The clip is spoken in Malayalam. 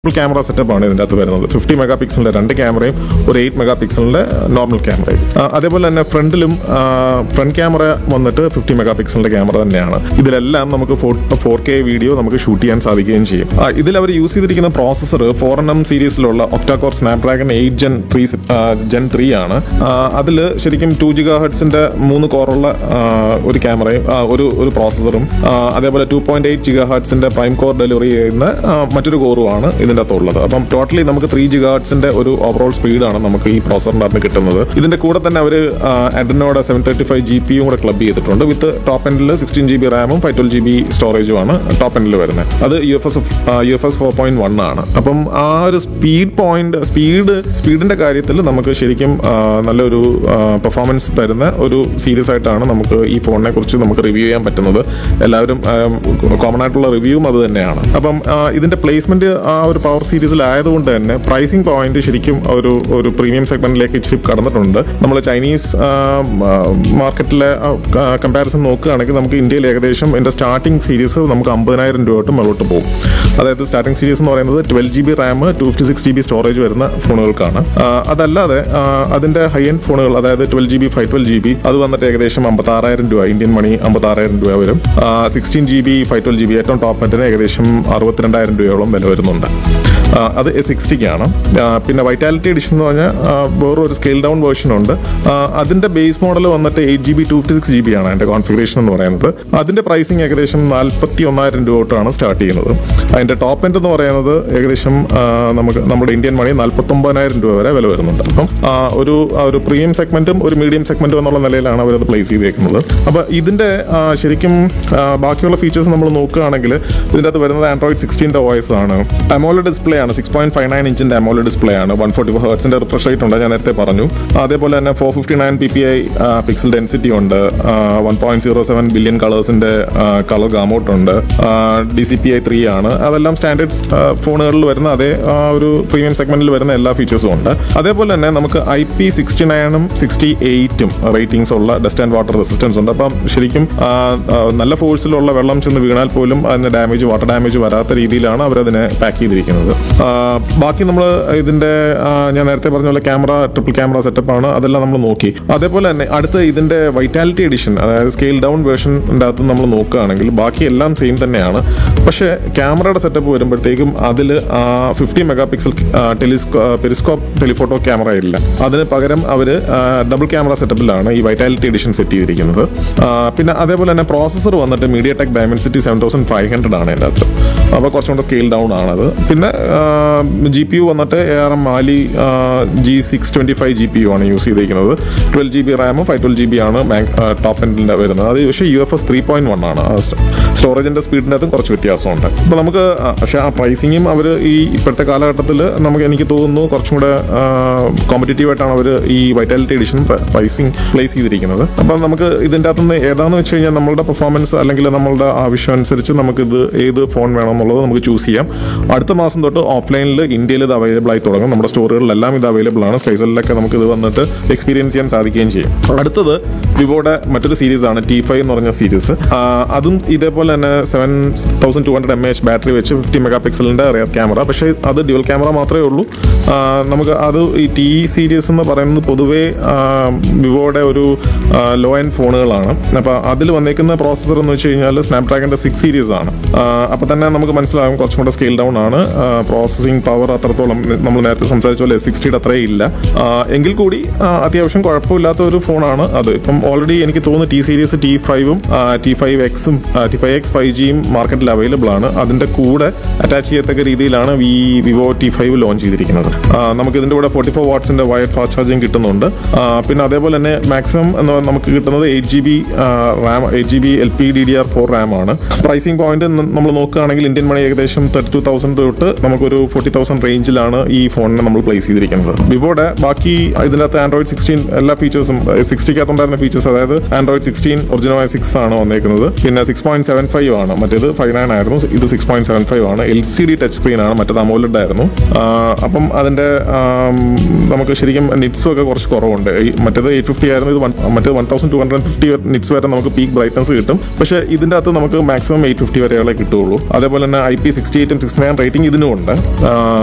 ഫുൾ ക്യാമറ സെറ്റപ്പ് ആണ് ഇതിൻ്റെ അകത്ത് വരുന്നത് ഫിഫ്റ്റി മെഗാ പിക്സലിന്റെ രണ്ട് ക്യാമറയും ഒരു എയ്റ്റ് മെഗാ പിക്സലിന്റെ നോർമൽ ക്യാമറയും ആ, അതേപോലെ തന്നെ ഫ്രണ്ടിലും ഫ്രണ്ട് ക്യാമറ വന്നിട്ട് ഫിഫ്റ്റി മെഗാ പിക്സലിന്റെ ക്യാമറ തന്നെയാണ് ഇതിലെല്ലാം നമുക്ക് ഫോർ കെ വീഡിയോ നമുക്ക് ഷൂട്ട് ചെയ്യാൻ സാധിക്കുകയും ചെയ്യും ആ, ഇതിൽ അവർ യൂസ് ചെയ്തിരിക്കുന്ന പ്രോസസ്സർ ഫോർ എൻ എം സീരീസിലുള്ള octacore Snapdragon eight gen three gen three ആണ് അതിൽ ശരിക്കും ടു ജിഗാ ഹെർട്സിന്റെ മൂന്ന് കോറുള്ള ഒരു ക്യാമറയും ആ, ഒരു ഒരു പ്രോസസ്സറും അതേപോലെ ടു പോയിന്റ് എയ്റ്റ് ജിഗാ ഹെർട്സിന്റെ പ്രൈം കോർ ഡെലിവറി ചെയ്യുന്ന ആ, മറ്റൊരു കോറുമാണ് ഇതിൻ്റെ അകത്തുള്ളത് അപ്പം ടോട്ടലി നമുക്ക് ത്രീ ജിഗാ ഹെർട്സിന്റെ ഒരു ഓവറോൾ സ്പീഡാണ് നമുക്ക് ഈ പ്രോസറിൻ്റെ അകത്ത് കിട്ടുന്നത് ഇതിന്റെ കൂടെ തന്നെ അവർ അഡ്രിനോട് സെവൻ തേർട്ടി ഫൈവ് ജി പിയും കൂടെ ക്ലബ് ചെയ്തിട്ടുണ്ട് വിത്ത് ടോപ്പ് എൻഡിൽ സിക്സ്റ്റീൻ ജി ബി റാമും ഫൈവ് ട്വൽവ് ജി ബി സ്റ്റോറേജും ആണ് ടോപ്പ് എൻഡിൽ വരുന്നത് അത് U F S U F S four point one ആണ് അപ്പം ആ ഒരു സ്പീഡ് പോയിന്റ് സ്പീഡ് സ്പീഡിന്റെ കാര്യത്തിൽ നമുക്ക് ശരിക്കും ആ, നല്ലൊരു പെർഫോമൻസ് തരുന്ന ഒരു സീരീസ് ആയിട്ടാണ് നമുക്ക് ഈ ഫോണിനെ കുറിച്ച് നമുക്ക് റിവ്യൂ ചെയ്യാൻ പറ്റുന്നത് എല്ലാവരും കോമൺ ആയിട്ടുള്ള റിവ്യൂവും അത് തന്നെയാണ് അപ്പം ആ, ഇതിന്റെ പ്ലേസ്മെന്റ് ആ ഒരു പവർ സീരീസിലായതുകൊണ്ട് തന്നെ പ്രൈസിംഗ് പോയിന്റ് ശരിക്കും ഒരു ഒരു പ്രീമിയം സെഗ്മെന്റിലേക്ക് ഇച്ചിരി കടന്നിട്ടുണ്ട് നമ്മൾ ചൈനീസ് മാർക്കറ്റിലെ കമ്പാരിസൺ നോക്കുകയാണെങ്കിൽ നമുക്ക് ഇന്ത്യയിൽ ഏകദേശം ഇതിന്റെ സ്റ്റാർട്ടിംഗ് സീരീസ് നമുക്ക് അമ്പതിനായിരം രൂപ തൊട്ട് മുകളിലോട്ട് പോകും അതായത് സ്റ്റാർട്ടിംഗ് സീരീസ് എന്ന് പറയുന്നത് twelve G B RAM two fifty six G B storage വരുന്ന ഫോണുകൾക്കാണ് ആ, അതല്ലാതെ ആ, അതിന്റെ ഹൈ എൻഡ് ഫോണുകൾ അതായത് twelve G B five twelve G B അത് വന്നിട്ട് ഏകദേശം അമ്പത്താറായിരം രൂപ ഇന്ത്യൻ മണി അമ്പത്താറായിരം രൂപ വരും sixteen G B five twelve G B ഏറ്റവും ടോപ്പ് എൻഡിന് ഏകദേശം അറുപത്തിരണ്ടായിരം രൂപയോളം വില വരുന്നുണ്ട് ആ, അത് സിക്സ്റ്റിക്കാണ് പിന്നെ വൈറ്റാലിറ്റി എഡിഷൻ എന്ന് പറഞ്ഞാൽ ആ, വേറൊരു സ്കെയിൽ ഡൗൺ വേർഷൻ ഉണ്ട് ആ, അതിന്റെ ബേസ് മോഡൽ വന്നിട്ട് eight G B two fifty six G B ആണ് അതിന്റെ കോൺഫിഗറേഷൻ എന്ന് പറയുന്നത് അതിന്റെ പ്രൈസിങ് ഏകദേശം നാൽപ്പത്തി ഒന്നായിരം രൂപ തൊട്ടാണ് സ്റ്റാർട്ട് ചെയ്യുന്നത് അതിന്റെ ടോപ്പ് എൻഡ് എന്ന് പറയുന്നത് ഏകദേശം ആ, നമുക്ക് നമ്മുടെ ഇന്ത്യൻ മണി നാൽപ്പത്തി ഒമ്പതിനായിരം രൂപ വരെ വില വരുന്നുണ്ട് അപ്പം ആ, ഒരു ആ, ഒരു പ്രീമിയം സെഗ്മെന്റും ഒരു മീഡിയം സെഗ്മെന്റും എന്നുള്ള നിലയിലാണ് അവരത് പ്ലേസ് ചെയ്തേക്കുന്നത് അപ്പോൾ ഇതിന്റെ ആ, ശരിക്കും ആ, ബാക്കിയുള്ള ഫീച്ചേഴ്സ് നമ്മൾ നോക്കുകയാണെങ്കിൽ ഇതിൻ്റെ അകത്ത് വരുന്നത് ആൻഡ്രോയിഡ് സിക്സ്റ്റീൻ്റെ വോയിസ് ആണ് അമോല ഡിസ്പ്ലേ ആണ് സിക്സ് പോയിന്റ് ഫൈവ് നയൻ ഇഞ്ചിന്റെ അമോല ഡിസ്പ്ലേ ആണ് വൺ ഫോർട്ടി ഫോർ ഹേർട്സിന്റെ റിഫ്രഷ് റേറ്റ് ഉണ്ട് ഞാൻ നേരത്തെ പറഞ്ഞു അതേപോലെ തന്നെ four fifty nine P P I pixel density ഉണ്ട് one point zero seven billion കളേഴ്സിന്റെ കളർ ഗാമൗട്ട് ഉണ്ട് D C P I three ആണ് അതെല്ലാം സ്റ്റാൻഡേർഡ് ഫോണുകളിൽ വരുന്ന അതേ ആ, ഒരു പ്രീമിയം സെഗ്മെന്റിൽ വരുന്ന എല്ലാ ഫീച്ചേഴ്സും ഉണ്ട് അതേപോലെ തന്നെ നമുക്ക് ഐ പി സിക്സ്റ്റി നയനും സിക്സ്റ്റി എയ്റ്റും റേറ്റിംഗ്സ് ഉള്ള ഡസ്റ്റ് ആൻഡ് വാട്ടർ റെസിസ്റ്റൻസ് ഉണ്ട് അപ്പം ശരിക്കും ആ, ആ, നല്ല ഫോഴ്സിലുള്ള വെള്ളം ചെന്ന് വീണാൽ പോലും അതിന് ഡാമേജ് വാട്ടർ ഡാമേജ് വരാത്ത രീതിയിലാണ് അവരതിനെ പാക്ക് ചെയ്തിരിക്കുന്നത് ആ, ബാക്കി നമ്മൾ ഇതിന്റെ ആ, ഞാൻ നേരത്തെ പറഞ്ഞ പോലെ ക്യാമറ ട്രിപ്പിൾ ക്യാമറ സെറ്റപ്പ് ആണ് അതെല്ലാം നമ്മൾ നോക്കി അതേപോലെ തന്നെ അടുത്ത ഇതിന്റെ വൈറ്റാലിറ്റി എഡിഷൻ അതായത് സ്കെയിൽ ഡൗൺ വേർഷൻ്റെ അകത്ത് നമ്മൾ നോക്കുകയാണെങ്കിൽ ബാക്കി എല്ലാം സെയിം തന്നെയാണ് പക്ഷേ ക്യാമറയുടെ സെറ്റപ്പ് വരുമ്പോഴത്തേക്കും അതിൽ ഫിഫ്റ്റി മെഗാ പിക്സൽ ടെലിസ്കോ പെരിസ്കോപ്പ് ടെലിഫോട്ടോ ക്യാമറ ഇല്ല അതിന് പകരം അവർ ഡബിൾ ക്യാമറ സെറ്റപ്പിലാണ് ഈ വൈറ്റാലിറ്റി എഡിഷൻ സെറ്റ് ചെയ്തിരിക്കുന്നത് ആ, പിന്നെ അതേപോലെ തന്നെ പ്രോസസ്സർ വന്നിട്ട് MediaTek Dimensity seven thousand five hundred ആണ് അതിൻ്റെ അകത്ത് അപ്പോൾ കുറച്ചും കൂടെ സ്കെയിൽ ഡൗൺ ആണത് പിന്നെ ജി പി യു വന്നിട്ട് A R M Mali G six twenty five G P U ആണ് യൂസ് ചെയ്തിരിക്കുന്നത് ട്വൽവ് ജി ബി റാമും ഫൈവ് ട്വൽവ് ജി ബി ആണ് ടോപ്പ് എൻഡിൻ്റെ വരുന്നത് അത് പക്ഷേ U F S three point one ആണ് സ്റ്റോറേജിൻ്റെ സ്പീഡിൻ്റെ അതും കുറച്ച് വ്യത്യാസമുണ്ട് അപ്പോൾ നമുക്ക് ആ, പക്ഷേ ആ പ്രൈസിങ്ങും അവർ ഈ ഇപ്പോഴത്തെ കാലഘട്ടത്തിൽ നമുക്ക് എനിക്ക് തോന്നുന്നു കുറച്ചും കൂടെ കോമ്പറ്റേറ്റീവ് ആയിട്ടാണ് അവർ ഈ വൈറ്റാലിറ്റി എഡിഷൻ പ്രൈസിങ് പ്ലേസ് ചെയ്തിരിക്കുന്നത് അപ്പം നമുക്ക് ഇതിൻ്റെ അകത്തുനിന്ന് ഏതാണെന്ന് വെച്ച് കഴിഞ്ഞാൽ നമ്മളുടെ പെർഫോമൻസ് അല്ലെങ്കിൽ നമ്മളുടെ ആവശ്യം അനുസരിച്ച് നമുക്ക് ഇത് ഏത് ഫോൺ വേണം എന്നുള്ളത് നമുക്ക് ചൂസ് ചെയ്യാം അടുത്ത മാസം തൊട്ട് ഓഫ്ലൈനിൽ ഇന്ത്യയിൽ ഇത് അവൈലബിൾ ആയി തുടങ്ങും നമ്മുടെ സ്റ്റോറുകളിലെല്ലാം ഇത് അവൈലബിൾ ആണ് സ്പൈസലിലൊക്കെ നമുക്ക് ഇത് വന്നിട്ട് എക്സ്പീരിയൻസ് ചെയ്യാൻ സാധിക്കുകയും ചെയ്യും അടുത്തത് വിവോയുടെ മറ്റൊരു സീരീസ് ആണ് ടി ഫൈവ് എന്ന് പറഞ്ഞ സീരീസ് അതും ഇതേപോലെ തന്നെ seven thousand two hundred M H battery വെച്ച് ഫിഫ്റ്റി മെഗാ പിക്സലിൻ്റെ റിയർ ക്യാമറ പക്ഷേ അത് ഡ്യുവൽ ക്യാമറ മാത്രമേ ഉള്ളൂ ആ, നമുക്ക് അത് ഈ ടി സീരീസ് എന്ന് പറയുന്നത് പൊതുവേ ആ, വിവോയുടെ ഒരു ലോ എൻഡ് ഫോണുകളാണ് അപ്പോൾ അതിൽ വന്നേക്കുന്ന പ്രോസസ്സർ എന്ന് വെച്ച് കഴിഞ്ഞാൽ സ്നാപ്ഡ്രാഗൻ്റെ സിക്സ് സീരീസ് ആണ് അപ്പോൾ തന്നെ നമുക്ക് മനസ്സിലാകും കുറച്ചും കൂടെ സ്കെയിൽ ഡൗൺ ആണ് പ്രോസസ്സിംഗ് പവർ അത്രത്തോളം നമ്മൾ നേരത്തെ സംസാരിച്ച പോലെ സിക്സ്റ്റിയുടെ അത്രയും ഇല്ല ആ, എങ്കിൽ കൂടി ആ, അത്യാവശ്യം കുഴപ്പമില്ലാത്ത ഒരു ഫോണാണ് അത് ഇപ്പം ഓൾറെഡി എനിക്ക് തോന്നുന്നു ടി സീരീസ് ടി ഫൈവും ടി ഫൈവ് എക്സും ടി ഫൈവ് എക്സ് ഫൈവ് ജിയും മാർക്കറ്റിൽ അവൈലബിൾ ആണ് അതിൻ്റെ കൂടെ അറ്റാച്ച് ചെയ്യത്തക്ക രീതിയിലാണ് V Vivo T five launch ചെയ്തിരിക്കുന്നത് ആ, നമുക്ക് ഇതിൻ്റെ കൂടെ ഫോർട്ടി ഫോർ വാട്ട്സിൻ്റെ വയർ ഫാസ്റ്റ് ചാർജിങ് കിട്ടുന്നുണ്ട് ആ, പിന്നെ അതേപോലെ തന്നെ മാക്സിമം എന്ന് നമുക്ക് കിട്ടുന്നത് eight G B RAM eight G B L P D D R four RAM ആണ് പ്രൈസിംഗ് പോയിന്റ് നമ്മൾ നോക്കുകയാണെങ്കിൽ ഇന്ത്യൻ മണി ഏകദേശം തേർട്ടി ടു തൗസൻഡ് തൊട്ട് നമുക്കൊരു ഫോർട്ടി തൗസൻഡ് റേഞ്ചിലാണ് ഈ ഫോണിനെ നമ്മൾ പ്ലേസ് ചെയ്തിരിക്കുന്നത് വിവോയുടെ ബാക്കി ഇതിനകത്ത് ആൻഡ്രോയിഡ് സിക്സ്റ്റീൻ എല്ലാ ഫീച്ചേഴ്സും സിക്സ്റ്റിക്കകത്തുണ്ടായിരുന്ന ഫീച്ചേഴ്സ് അതായത് ആൻഡ്രോയിഡ് സിക്സ്റ്റീൻ ഒറിജിനൽ സിക്സ് ആണ് വന്നേക്കുന്നത് പിന്നെ six point seven seven five ആണ് മറ്റേത് ഫൈവ് നയൻ ആയിരുന്നു ഇത് six point seven five five L C D touch screen ആണ് മറ്റേത് അമോലഡ് ആയിരുന്നു ആ, അപ്പം അതിന്റെ ആം, നമുക്ക് ശരിക്കും നിറ്റ്സും ഒക്കെ കുറച്ച് കുറവുണ്ട് ഈ മറ്റേത് എയ്റ്റ് ഫിഫ്റ്റി ആയിരുന്നു ഇത് one- മറ്റേത് one thousand two hundred fifty nits വരെ നമുക്ക് പീക്ക് ബ്രൈറ്റ്നസ് കിട്ടും പക്ഷേ ഇതിന്റെ അകത്ത് നമുക്ക് മാക്സിമം എയ്റ്റ് ഫിഫ്റ്റി വരെയുള്ള കിട്ടുള്ളൂ അതേപോലെ തന്നെ ഐ പി സിക്സ്റ്റി എയ്റ്റും സിക്സ്റ്റി നയൻ റേറ്റിംഗ് ഇതിനും ഉണ്ട് ആ,